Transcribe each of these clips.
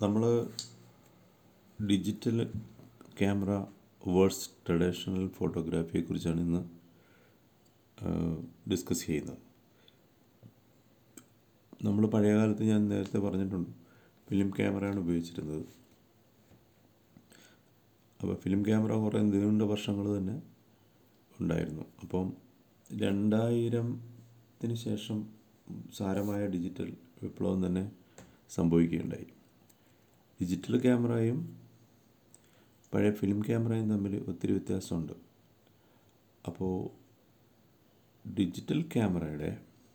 നമ്മൾ digital camera versus traditional ഫോട്ടോഗ്രാഫിയെക്കുറിച്ചാണ് ഇന്ന് ഡിസ്കസ് ചെയ്യുന്നത് നമ്മൾ പഴയ കാലത്ത് ഞാൻ നേരത്തെ പറഞ്ഞിട്ടുണ്ട് ഫിലിം ക്യാമറയാണ് ഉപയോഗിച്ചിരുന്നത് അപ്പോൾ ഫിലിം ക്യാമറ കുറേ നീണ്ട വർഷങ്ങൾ തന്നെ ഉണ്ടായിരുന്നു അപ്പം രണ്ടായിരത്തിന് ശേഷം സാരമായ ഡിജിറ്റൽ വിപ്ലവം തന്നെ സംഭവിക്കുകയുണ്ടായി ഡിജിറ്റൽ ക്യാമറയും പഴയ ഫിലിം ക്യാമറയും തമ്മിൽ ഒത്തിരി വ്യത്യാസമുണ്ട് അപ്പോൾ ഡിജിറ്റൽ ക്യാമറയുടെ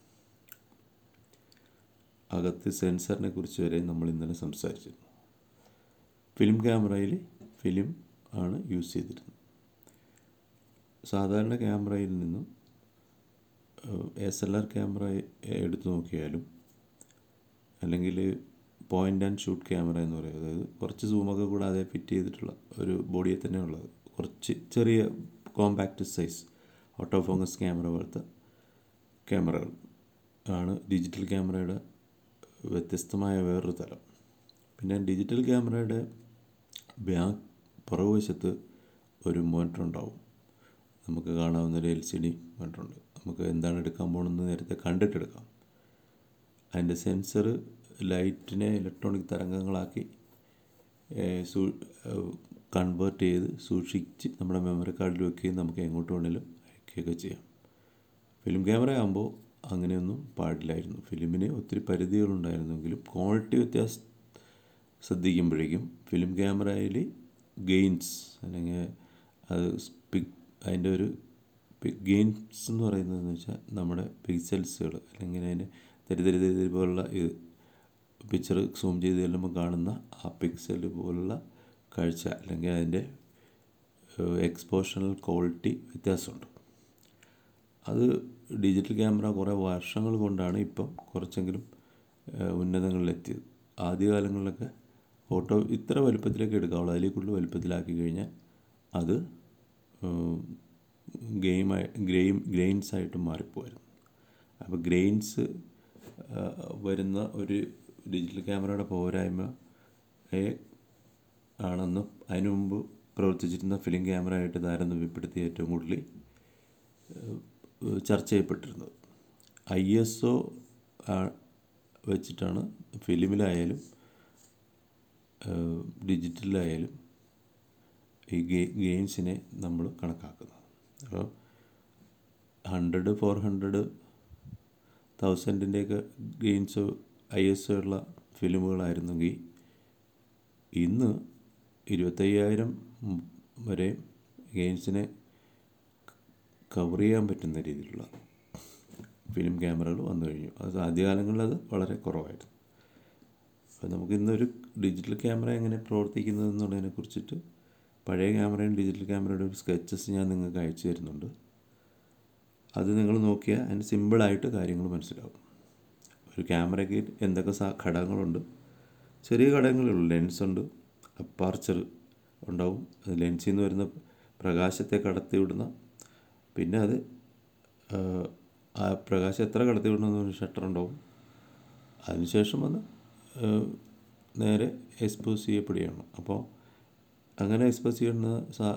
അകത്ത് സെൻസറിനെ കുറിച്ച് വരെ നമ്മൾ ഇന്നലെ സംസാരിച്ചിരുന്നു ഫിലിം ക്യാമറയിൽ ഫിലിം ആണ് യൂസ് ചെയ്തിരുന്നത് സാധാരണ ക്യാമറയിൽ നിന്നും എസ് എൽ ആർ ക്യാമറ എടുത്തു നോക്കിയാലും അല്ലെങ്കിൽ പോയിൻ്റ് ആൻഡ് ഷൂട്ട് ക്യാമറ എന്ന് പറയുന്നത് അതായത് കുറച്ച് സൂമൊക്കെ കൂടാതെ ഫിറ്റ് ചെയ്തിട്ടുള്ള ഒരു ബോഡിയെ തന്നെ ഉള്ളത് കുറച്ച് ചെറിയ compact size auto focus camera പോലത്തെ ക്യാമറകൾ ആണ് ഡിജിറ്റൽ ക്യാമറയുടെ വ്യത്യസ്തമായ വേറൊരു തലം പിന്നെ ഡിജിറ്റൽ ക്യാമറയുടെ ബാക്ക് പുറകുവശത്ത് ഒരു മോണിറ്റർ ഉണ്ടാവും നമുക്ക് കാണാവുന്ന ഒരു എൽ സി ഡി മോണിറ്ററുണ്ട് നമുക്ക് എന്താണ് എടുക്കാൻ പോകുന്നത് നേരത്തെ കണ്ടിട്ടെടുക്കാം അതിൻ്റെ സെൻസർ ലൈറ്റിനെ ഇലക്ട്രോണിക് തരംഗങ്ങളാക്കി കൺവേർട്ട് ചെയ്ത് സൂക്ഷിച്ച് നമ്മുടെ മെമ്മറി കാർഡിൽ വെക്കുകയും നമുക്ക് എങ്ങോട്ട് വേണമെങ്കിലും അയക്കുകയൊക്കെ ചെയ്യാം ഫിലിം ക്യാമറ ആകുമ്പോൾ അങ്ങനെയൊന്നും പാടില്ലായിരുന്നു ഫിലിമിന് ഒത്തിരി പരിധികളുണ്ടായിരുന്നെങ്കിലും ക്വാളിറ്റി വ്യത്യാസം ശ്രദ്ധിക്കുമ്പോഴേക്കും ഫിലിം ക്യാമറയിൽ ഗെയിൻസ് അല്ലെങ്കിൽ അത് സ്പിക് അതിൻ്റെ ഒരു ഗെയിൻസ് എന്ന് പറയുന്നതെന്ന് വെച്ചാൽ നമ്മുടെ പിക്സൽസുകൾ അല്ലെങ്കിൽ അതിന് തരി തരി തരി തരി പോലുള്ള ഇത് പിക്ചർ സൂം ചെയ്ത് ചെല്ലുമ്പോൾ കാണുന്ന ആ പിക്സൽ പോലുള്ള കാഴ്ച അല്ലെങ്കിൽ അതിൻ്റെ എക്സ്പോഷണൽ ക്വാളിറ്റി വ്യത്യാസമുണ്ട് അത് ഡിജിറ്റൽ ക്യാമറ കുറേ വർഷങ്ങൾ കൊണ്ടാണ് ഇപ്പം കുറച്ചെങ്കിലും ഉന്നതങ്ങളിലെത്തിയത് ആദ്യകാലങ്ങളിലൊക്കെ ഫോട്ടോ ഇത്ര വലുപ്പത്തിലേക്ക് എടുക്കാവുള്ളൂ അതിൽ കൂടുതൽ വലുപ്പത്തിലാക്കി കഴിഞ്ഞാൽ അത് ഗെയിമായി ഗ്രെയിം ഗ്രെയിൻസ് ആയിട്ട് മാറിപ്പോയിരുന്നു അപ്പോൾ ഗ്രെയിൻസ് വരുന്ന ഒരു ഡിജിറ്റൽ ക്യാമറയുടെ പോരായ്മ ആണെന്ന് അതിനു മുമ്പ് പ്രവർത്തിച്ചിരുന്ന ഫിലിം ക്യാമറ ആയിട്ട് താരതമ്യപ്പെടുത്തി ഏറ്റവും കൂടുതൽ ചർച്ച ചെയ്യപ്പെട്ടിരുന്നത് ഐ എസ് ഒ വെച്ചിട്ടാണ് ഫിലിമിലായാലും ഡിജിറ്റലിലായാലും ഈ ഗെ ഗെയിംസിനെ നമ്മൾ കണക്കാക്കുന്നത് അപ്പോൾ ഹൺഡ്രഡ് ഫോർ ഹൺഡ്രഡ് തൗസൻഡിൻ്റെയൊക്കെ ഗെയിംസ് ഐ എസ് ഉള്ള ഫിലിമുകളായിരുന്നെങ്കിൽ ഇന്ന് ഇരുപത്തയ്യായിരം വരെ ഗെയിംസിനെ കവർ ചെയ്യാൻ പറ്റുന്ന രീതിയിലുള്ള ഫിലിം ക്യാമറകൾ വന്നു കഴിഞ്ഞു അത് ആദ്യകാലങ്ങളിൽ അത് വളരെ കുറവായിരുന്നു അപ്പോൾ നമുക്ക് ഇന്നൊരു ഡിജിറ്റൽ ക്യാമറ എങ്ങനെ പ്രവർത്തിക്കുന്നത് എന്നുള്ളതിനെ കുറിച്ചിട്ട് പഴയ ക്യാമറയും ഡിജിറ്റൽ ക്യാമറയുടെ ഒരു സ്കെച്ചസ് ഞാൻ നിങ്ങൾക്ക് അയച്ചു തരുന്നുണ്ട് അത് നിങ്ങൾ നോക്കിയാൽ അതിന് സിമ്പിളായിട്ട് കാര്യങ്ങൾ മനസ്സിലാവും ഒരു ക്യാമറയ്ക്ക് എന്തൊക്കെ ഘടകങ്ങളുണ്ട് ചെറിയ ഘടകങ്ങളേ ഉള്ളൂ ലെൻസ് ഉണ്ട് അപ്പാർച്ചർ ഉണ്ടാവും അത് ലെൻസിൽ നിന്ന് വരുന്ന പ്രകാശത്തെ കടത്തി വിടുന്ന പിന്നെ അത് ആ പ്രകാശം എത്ര കടത്തി വിടണമെന്ന് ഷട്ടർ ഉണ്ടാവും അതിനുശേഷം അത് നേരെ എക്സ്പോസ് ചെയ്യപ്പെടുകയാണ് അപ്പോൾ അങ്ങനെ എക്സ്പോസ് ചെയ്യുന്ന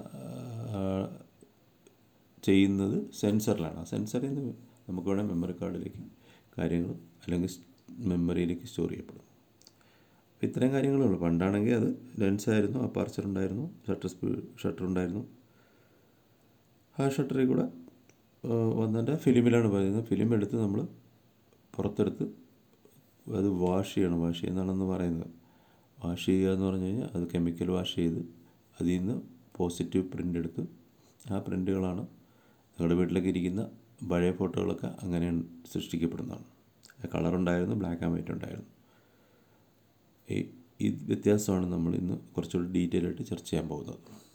ചെയ്യുന്നത് സെൻസറിലാണ് ആ സെൻസറിൽ നിന്ന് നമുക്ക് വേണേൽ മെമ്മറി കാർഡിലേക്ക് കാര്യങ്ങൾ അല്ലെങ്കിൽ മെമ്മറിയിലേക്ക് സ്റ്റോർ ചെയ്യപ്പെടും അപ്പോൾ ഇത്രയും കാര്യങ്ങളേ ഉള്ളൂ പണ്ടാണെങ്കിൽ അത് ലെൻസ് ആയിരുന്നു അപ്പാർച്ചർ ഉണ്ടായിരുന്നു ഷട്ടർ സ്പീഡ് ഷട്ടർ ഉണ്ടായിരുന്നു ആ ഷട്ടറിൽ കൂടെ വന്നിട്ട് ഫിലിമിലാണ് പറയുന്നത് ഫിലിം എടുത്ത് നമ്മൾ പുറത്തെടുത്ത് അത് വാഷ് ചെയ്യണം വാഷ് ചെയ്യുന്നതാണെന്ന് പറയുന്നത് വാഷ് ചെയ്യുക എന്ന് പറഞ്ഞു കഴിഞ്ഞാൽ അത് കെമിക്കൽ വാഷ് ചെയ്ത് അതിൽ നിന്ന് പോസിറ്റീവ് പ്രിൻ്റ് എടുത്ത് ആ പ്രിൻ്റുകളാണ് നിങ്ങളുടെ വീട്ടിലൊക്കെ ഇരിക്കുന്ന പഴയ ഫോട്ടോകളൊക്കെ അങ്ങനെ സൃഷ്ടിക്കപ്പെടുന്നതാണ് കളർ ഉണ്ടായിരുന്നു ബ്ലാക്ക് ആൻഡ് വൈറ്റ് ഉണ്ടായിരുന്നു ഈ ഈ വ്യത്യാസമാണ് നമ്മൾ ഇന്ന് കുറച്ചുകൂടി ഡീറ്റെയിൽ ആയിട്ട് ചർച്ച ചെയ്യാൻ പോകുന്നത്